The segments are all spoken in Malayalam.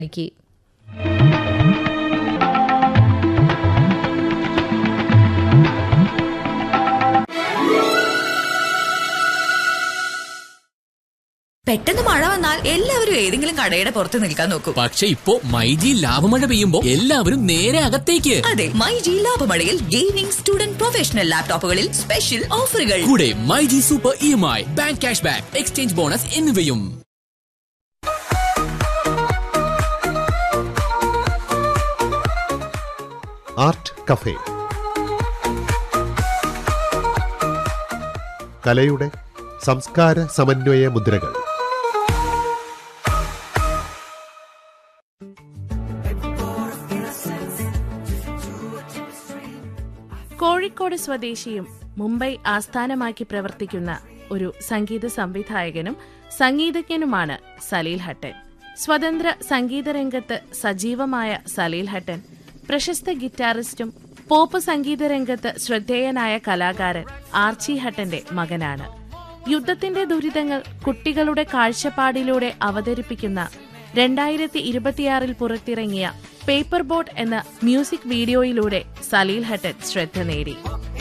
എനിക്ക് പെട്ടെന്ന് മഴ വന്നാൽ എല്ലാവരും ഏതെങ്കിലും കടയുടെ പുറത്ത് നിൽക്കാൻ നോക്കും പക്ഷെ ഇപ്പോ മൈജി ലാഭമഴ പെയ്യുമ്പോ എല്ലാവരും നേരെ അകത്തേക്ക് അതെ മൈ ജി ലാഭമഴയിൽ ഗെയിമിംഗ് സ്റ്റുഡന്റ് പ്രൊഫഷണൽ ലാപ്ടോപ്പുകളിൽ സ്പെഷ്യൽ ഓഫറുകൾ കൂടെ myG super E M I bank cash back exchange bonus എന്നിവയും ആർട്ട് കഫേ കലയുടെ സംസ്കാര സമന്വയ മുദ്രകൾ കോഴിക്കോട് സ്വദേശിയും മുംബൈ ആസ്ഥാനമാക്കി പ്രവർത്തിക്കുന്ന ഒരു സംഗീത സംവിധായകനും സംഗീതജ്ഞനുമാണ് സലീൽ ഹട്ടൻ സ്വതന്ത്ര സംഗീത രംഗത്ത് സജീവമായ സലീൽ ഹട്ടൻ പ്രശസ്ത ഗിറ്റാറിസ്റ്റും പോപ്പ് സംഗീത രംഗത്ത് ശ്രദ്ധേയനായ കലാകാരൻ ആർച്ചി ഹട്ടന്റെ മകനാണ് യുദ്ധത്തിന്റെ ദുരിതങ്ങൾ കുട്ടികളുടെ കാഴ്ചപ്പാടിലൂടെ അവതരിപ്പിക്കുന്ന രണ്ടായിരത്തി ഇരുപത്തിയാറിൽ പുറത്തിറങ്ങിയ പേപ്പർ ബോട്ട് എന്ന മ്യൂസിക് വീഡിയോയിലൂടെ സലീൽ ഹട്ടൻ ശ്രദ്ധ നേടി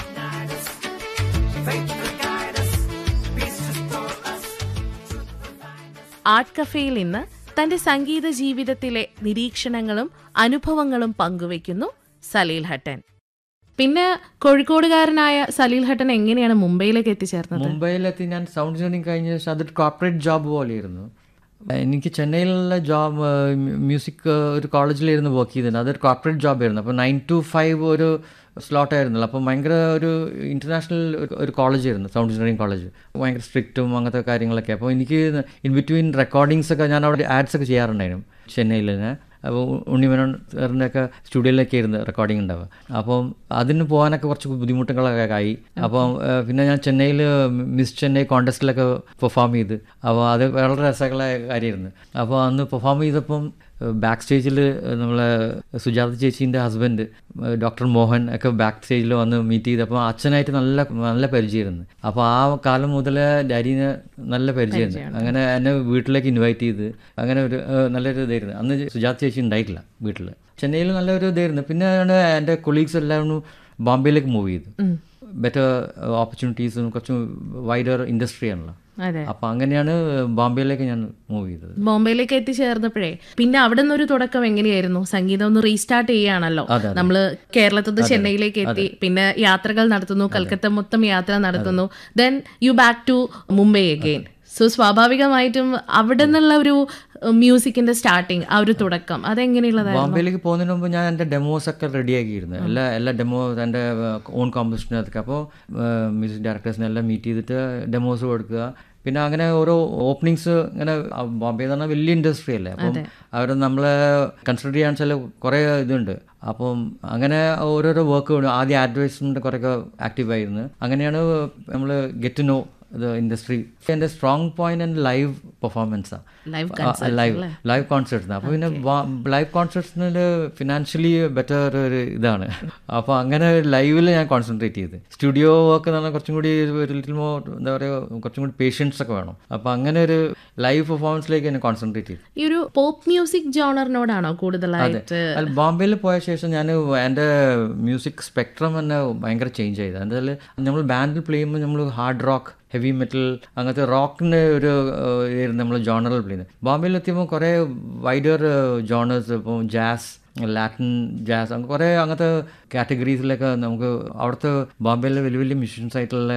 ആർട്ട് കഫേയിൽ ഇന്ന് തന്റെ സംഗീത ജീവിതത്തിലെ നിരീക്ഷണങ്ങളും അനുഭവങ്ങളും പങ്കുവയ്ക്കുന്നു സലീൽ ഹട്ടൻ പിന്നെ കോഴിക്കോടുകാരനായ സലീൽ ഹട്ടൻ എങ്ങനെയാണ് മുംബൈയിലേക്ക് എത്തിച്ചേർന്നത് മുംബൈയിലെത്തി ഞാൻ സൗണ്ട് എഞ്ചിനീയറിംഗ് കഴിഞ്ഞ ശേഷം അതൊരു കോർപ്പറേറ്റ് ജോബ് പോലെയായിരുന്നു എനിക്ക് ചെന്നൈയിലുള്ള ജോബ് മ്യൂസിക് ഒരു കോളേജിലായിരുന്നു വർക്ക് ചെയ്തിരുന്നത് അതൊരു കോർപ്പറേറ്റ് ജോബായിരുന്നു അപ്പോൾ നയൻ ടു ഫൈവ് ഒരു സ്ലോട്ട് ആയിരുന്നല്ലോ അപ്പോൾ ഭയങ്കര ഒരു ഇൻ്റർനാഷണൽ ഒരു കോളേജായിരുന്നു സൗണ്ട് എഞ്ചിനീയറിംഗ് കോളേജ് ഭയങ്കര സ്ട്രിക്റ്റും അങ്ങനത്തെ കാര്യങ്ങളൊക്കെ അപ്പോൾ എനിക്ക് ഇൻ ബിറ്റ്വീൻ റെക്കോർഡിങ്സ് ഒക്കെ ഞാൻ അവിടെ ആഡ്സ് ഒക്കെ ചെയ്യാറുണ്ടായിരുന്നു ചെന്നൈയിൽ തന്നെ അപ്പോൾ ഉണ്ണിമേനോൻ സാറിൻ്റെ ഒക്കെ സ്റ്റുഡിയോയിലൊക്കെ ഇരുന്ന് റെക്കോർഡിംഗ് ഉണ്ടാവുക അപ്പം അതിന് പോകാനൊക്കെ കുറച്ച് ബുദ്ധിമുട്ടുകളൊക്കെ ആയി അപ്പം ഏഹ്, പിന്നെ ഞാൻ ചെന്നൈയിൽ മിസ് ചെന്നൈ കോൺടെസ്റ്റിലൊക്കെ പെർഫോം ചെയ്ത് അപ്പോൾ അത് വളരെ രസമുള്ള കാര്യമായിരുന്നു അപ്പോൾ അന്ന് പെർഫോം ചെയ്തപ്പം ബാക്ക് സ്റ്റേജിൽ നമ്മളെ സുജാത ചേച്ചീൻ്റെ ഹസ്ബൻഡ് ഡോക്ടർ മോഹൻ ഒക്കെ ബാക്ക് സ്റ്റേജിൽ വന്ന് മീറ്റ് ചെയ്തപ്പോൾ അച്ഛനായിട്ട് നല്ല നല്ല പരിചയമായിരുന്നു അപ്പോൾ ആ കാലം മുതൽ ഡാഡീനെ നല്ല പരിചയമായിരുന്നു അങ്ങനെ എന്നെ വീട്ടിലേക്ക് ഇൻവൈറ്റ് ചെയ്ത് അങ്ങനെ ഒരു ഏഹ്, നല്ലൊരു ഇതായിരുന്നു അന്ന് സുജാത ചേച്ചി ഉണ്ടായിട്ടില്ല വീട്ടിൽ ചെന്നൈയിൽ നല്ലൊരു ഇതായിരുന്നു പിന്നെയാണ് എൻ്റെ കൊളീഗ്സ് എല്ലാവരും ബോംബെയിലേക്ക് മൂവ് ചെയ്തു ബെറ്റർ ഓപ്പർച്യൂണിറ്റീസും കുറച്ചും വൈഡർ ഇൻഡസ്ട്രി ആണല്ലോ അതെ അപ്പോൾ അങ്ങനെയാണ് ബോംബെയിലേക്ക് ഞാൻ മൂവ് ചെയ്തത് ബോംബെയിലേക്ക് എത്തിച്ചേർന്നപ്പോഴേ പിന്നെ അവിടെ നിന്നൊരു തുടക്കം എങ്ങനെയായിരുന്നു സംഗീതം ഒന്ന് റീസ്റ്റാർട്ട് ചെയ്യുകയാണല്ലോ അതെ, അതെ. നമ്മള് കേരളത്തിൽ നിന്ന് ചെന്നൈയിലേക്ക് എത്തി പിന്നെ യാത്രകൾ നടത്തുന്നു കൽക്കത്ത മൊത്തം യാത്ര നടത്തുന്നു then you back to Mumbai again so സ്വാഭാവികമായിട്ടും അവിടെ നിന്നുള്ള ഒരു മ്യൂസിക്കിന്റെ സ്റ്റാർട്ടിങ് ആ ഒരു തുടക്കം അതെങ്ങനെയുള്ളതായിരുന്നു ബോംബെയിലേക്ക് പോകുന്നതിന് മുമ്പ് ഞാൻ എൻ്റെ ഡെമോസ് ഒക്കെ റെഡിയാക്കിയിരുന്നു എല്ലാ എല്ലാ ഡെമോ എൻ്റെ ഓൺ കോമ്പസിഷനൊക്കെ അപ്പോൾ മ്യൂസിക് ഡയറക്ടേഴ്സിനെ എല്ലാം മീറ്റ് ചെയ്തിട്ട് ഡെമോസ് കൊടുക്കുക പിന്നെ അങ്ങനെ ഓരോ ഓപ്പണിങ്സ് ഇങ്ങനെ ആ ബോംബെ എന്ന് പറഞ്ഞാൽ വലിയ ഇൻഡസ്ട്രി അല്ലേ അപ്പം അവർ നമ്മളെ കൺസിഡർ ചെയ്യാൻ വെച്ചാൽ കുറേ ഇതുണ്ട് അപ്പം അങ്ങനെ ഓരോരോ വർക്ക് ആദ്യം അഡ്വർടൈസ്മെൻറ്റ് കുറേയൊക്കെ ആക്റ്റീവായിരുന്നു അങ്ങനെയാണ് നമ്മൾ ഗെറ്റ് ടു നോ ഇത് ഇൻഡസ്ട്രി എൻ്റെ സ്ട്രോങ് പോയിന്റ് ആൻഡ് ലൈവ് പെർഫോമൻസാണ് ലൈവ് ലൈവ് ലൈവ് കോൺസേർട്സിന് അപ്പോൾ പിന്നെ ലൈവ് കോൺസേർട്സിന് ഫിനാൻഷ്യലി ബെറ്റർ ഒരു ഇതാണ് അപ്പോൾ അങ്ങനെ ലൈവിൽ ഞാൻ കോൺസെൻട്രേറ്റ് ചെയ്ത് സ്റ്റുഡിയോ വർക്ക് എന്ന് പറഞ്ഞാൽ കുറച്ചും കൂടി ഒരു ലിറ്റിൽ മോർ എന്താ പറയുക കുറച്ചും കൂടി പേഷ്യൻസ് ഒക്കെ വേണം അപ്പോൾ അങ്ങനെ ഒരു ലൈവ് പെർഫോമൻസിലേക്ക് ഞാൻ കോൺസെൻട്രേറ്റ് ചെയ്തു ഈ ഒരു പോപ്പ് മ്യൂസിക് ജോണറിനോടാണോ കൂടുതലായിട്ട് അല്ല ബോംബെയിൽ പോയ ശേഷം ഞാൻ എൻ്റെ മ്യൂസിക് സ്പെക്ട്രം തന്നെ ഭയങ്കര ചേഞ്ച് ചെയ്തത് എന്തായാലും നമ്മൾ ബാൻഡിൽ പ്ലേ ചെയ്യുമ്പോൾ നമ്മൾ ഹാർഡ് റോക്ക് ഹെവി മെറ്റൽ അങ്ങനത്തെ റോക്കിൻ്റെ ഒരു നമ്മൾ ജോണറിൽ പ്ലേ ചെയ്യുന്നത് ബോംബെയിൽ എത്തിയപ്പോൾ കുറേ വൈഡർ ജോണേഴ്സ് ഇപ്പോൾ ജാസ് ലാറ്റിൻ ജാസ് അങ്ങനെ കുറേ അങ്ങനത്തെ കാറ്റഗറീസിലൊക്കെ നമുക്ക് അവിടുത്തെ ബോംബെയിലെ വലിയ വലിയ മ്യൂഷ്യൻസ് ആയിട്ടുള്ള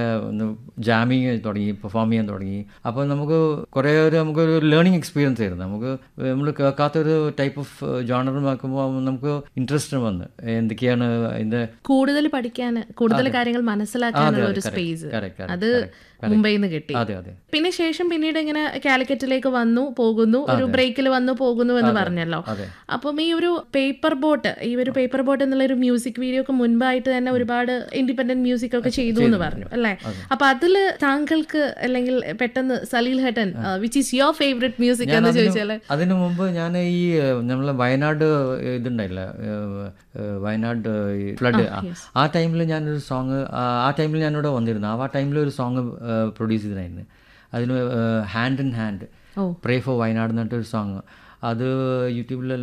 ജാമിങ് തുടങ്ങി പെർഫോം ചെയ്യാൻ തുടങ്ങി അപ്പോൾ നമുക്ക് കുറേ ഒരു നമുക്കൊരു ലേണിംഗ് എക്സ്പീരിയൻസ് ആയിരുന്നു നമുക്ക് നമ്മൾ കേൾക്കാത്തൊരു ടൈപ്പ് ഓഫ് ജോണർ നോക്കുമ്പോൾ നമുക്ക് ഇൻട്രസ്റ്റ് വന്ന് എന്തൊക്കെയാണ് അതിൻ്റെ കൂടുതൽ പഠിക്കാൻ കൂടുതൽ കാര്യങ്ങൾ മനസ്സിലാക്കാനുള്ള ഒരു correct, സ്പേസ് correct, correct, അത് correct, correct. മുംബൈയിൽ നിന്ന് കിട്ടി അതെ അതെ പിന്നെ ശേഷം പിന്നീട് ഇങ്ങനെ കാലിക്കറ്റിലേക്ക് വന്നു പോകുന്നു ഒരു ബ്രേക്കിൽ വന്നു പോകുന്നു എന്ന് പറഞ്ഞല്ലോ അതെ. അപ്പം ഈ ഒരു പേപ്പർ ബോട്ട് ഈ ഒരു പേപ്പർ ബോട്ട് എന്നുള്ള ഒരു മ്യൂസിക് വീഡിയോ ഒക്കെ മുൻപായിട്ട് തന്നെ ഒരുപാട് ഇൻഡിപെൻഡന്റ് മ്യൂസിക് ഒക്കെ ചെയ്തു എന്ന് പറഞ്ഞു അല്ലേ അപ്പൊ അതില് താങ്കൾക്ക് അല്ലെങ്കിൽ പെട്ടെന്ന് സലീൽ ഹട്ടൻ which is your favourite music ഞാൻ എന്ന് അതിന് ചോദിച്ചാല് അതിനു മുമ്പ് ഞാൻ ഈ നമ്മളെ വയനാട് ഇതുണ്ടായില്ല ഏഹ്, ഏഹ്, വയനാട് ഫ്ലഡ് ആ ടൈമിൽ ഞാനൊരു സോങ് ആ ടൈമിൽ ഞാനിവിടെ വന്നിരുന്നു ആ ടൈമിൽ ഒരു സോങ് പ്രൊഡ്യൂസ് ചെയ്തിട്ടുണ്ടായിരുന്നു അതിന് hand in hand pray for Wayanad എന്നിട്ടൊരു സോങ് അത് യൂട്യൂബിൽ